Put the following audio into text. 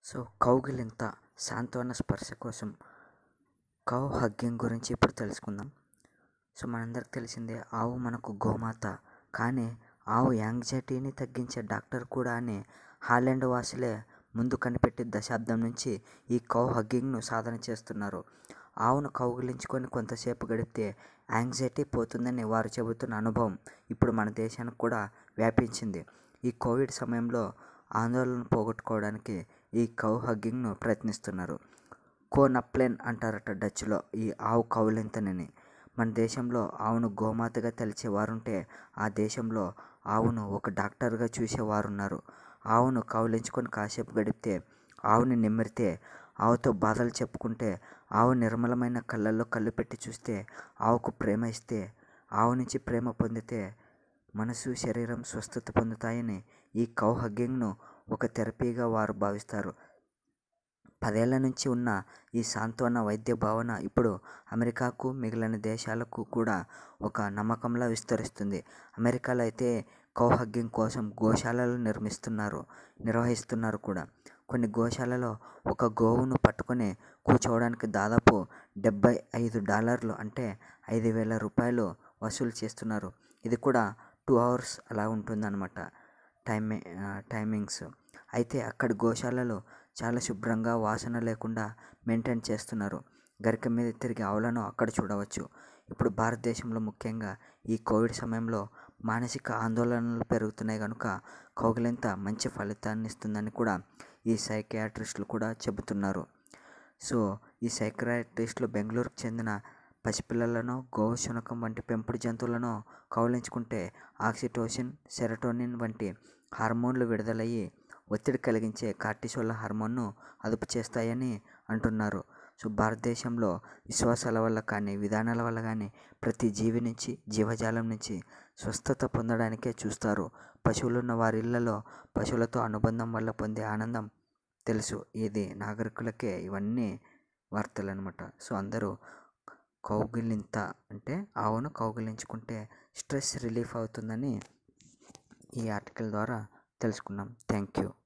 so కౌగిలింత సాంత్వన స్పర్శ కోసం కౌ హగ్గింగ్ గురించి ఇప్పుడు తెలుసుకుందాం సో మనందరికి తెలిసిందే ఆవు మనకు గోమాత కానీ ఆవు యాంగ్జైటీని తగ్గించే డాక్టర్ కూడా అని హాలెండ్ వాసులే ముందు కనిపెట్టి దశాబ్దం నుంచి ఈ కౌ హగ్గింగ్ను సాధన చేస్తున్నారు ఆవును కౌగిలించుకొని కొంతసేపు గడిపితే యాంగ్జైటీ పోతుందని వారు చెబుతున్న అనుభవం ఇప్పుడు మన దేశానికి కూడా వ్యాపించింది ఈ కోవిడ్ సమయంలో ఆందోళన పోగొట్టుకోవడానికి ఈ కౌ హగ్గింగ్ను ప్రయత్నిస్తున్నారు కో నప్లెన్ అంటారట డచ్లో ఈ ఆవు కౌలింతనని మన దేశంలో ఆవును గోమాతగా తెలిసేవారుంటే ఆ దేశంలో ఆవును ఒక డాక్టర్గా చూసేవారున్నారు ఆవును కౌలించుకొని కాసేపు గడిపితే ఆవుని నిమ్మిరితే ఆవుతో బాధలు చెప్పుకుంటే ఆవు నిర్మలమైన కళ్ళల్లో కళ్ళు పెట్టి చూస్తే ఆవుకు ప్రేమ ఇస్తే ఆవు నుంచి ప్రేమ పొందితే మనసు శరీరం స్వస్థత పొందుతాయని ఈ కౌ హగ్గింగ్ను ఒక థెరపీగా వారు భావిస్తారు పదేళ్ల నుంచి ఉన్న ఈ సాంత్వన వైద్య భావన ఇప్పుడు అమెరికాకు మిగిలిన దేశాలకు కూడా ఒక నమ్మకంలా విస్తరిస్తుంది అమెరికాలో అయితే కౌ హగ్గింగ్ కోసం గోశాలలు నిర్మిస్తున్నారు నిర్వహిస్తున్నారు కూడా కొన్ని గోశాలలో ఒక గోవును పట్టుకొని కూర్చోవడానికి దాదాపు డెబ్బై ఐదు డాలర్లు అంటే ఐదు వేల రూపాయలు వసూలు చేస్తున్నారు ఇది కూడా టూ అవర్స్ అలా ఉంటుందన్నమాట టైమి టైమింగ్స్ అయితే అక్కడి గోశాలలో చాలా శుభ్రంగా వాసన లేకుండా మెయింటైన్ చేస్తున్నారు గరిక మీద తిరిగి ఆవులను అక్కడ చూడవచ్చు ఇప్పుడు భారతదేశంలో ముఖ్యంగా ఈ కోవిడ్ సమయంలో మానసిక ఆందోళనలు పెరుగుతున్నాయి కనుక కౌగిలింత మంచి ఫలితాన్ని ఇస్తుందని కూడా ఈ సైకియాట్రిస్టులు కూడా చెబుతున్నారు సో ఈ సైకియాట్రిస్టులు బెంగళూరుకు చెందిన పసిపిల్లలను గోవు శునకం వంటి పెంపుడు జంతువులను కౌలించుకుంటే ఆక్సిటోసిన్ సెరటోనిన్ వంటి హార్మోన్లు విడుదలయ్యి ఒత్తిడి కలిగించే కార్టిసోల్ హార్మోన్ను అదుపు చేస్తాయని అంటున్నారు సో భారతదేశంలో విశ్వాసాల వల్ల కానీ విధానాల వల్ల కానీ ప్రతి జీవి నుంచి జీవజాలం నుంచి స్వస్థత పొందడానికే చూస్తారు పశువులు ఉన్న వారి ఇళ్లలో పశువులతో అనుబంధం వల్ల పొందే ఆనందం తెలుసు ఇది నాగరికులకే ఇవన్నీ వార్తలు అనమాట సో అందరూ కౌగిలింత అంటే ఆవును కౌగిలించుకుంటే స్ట్రెస్ రిలీఫ్ అవుతుందని ఈ ఆర్టికల్ ద్వారా తెలుసుకున్నాం థ్యాంక్ యూ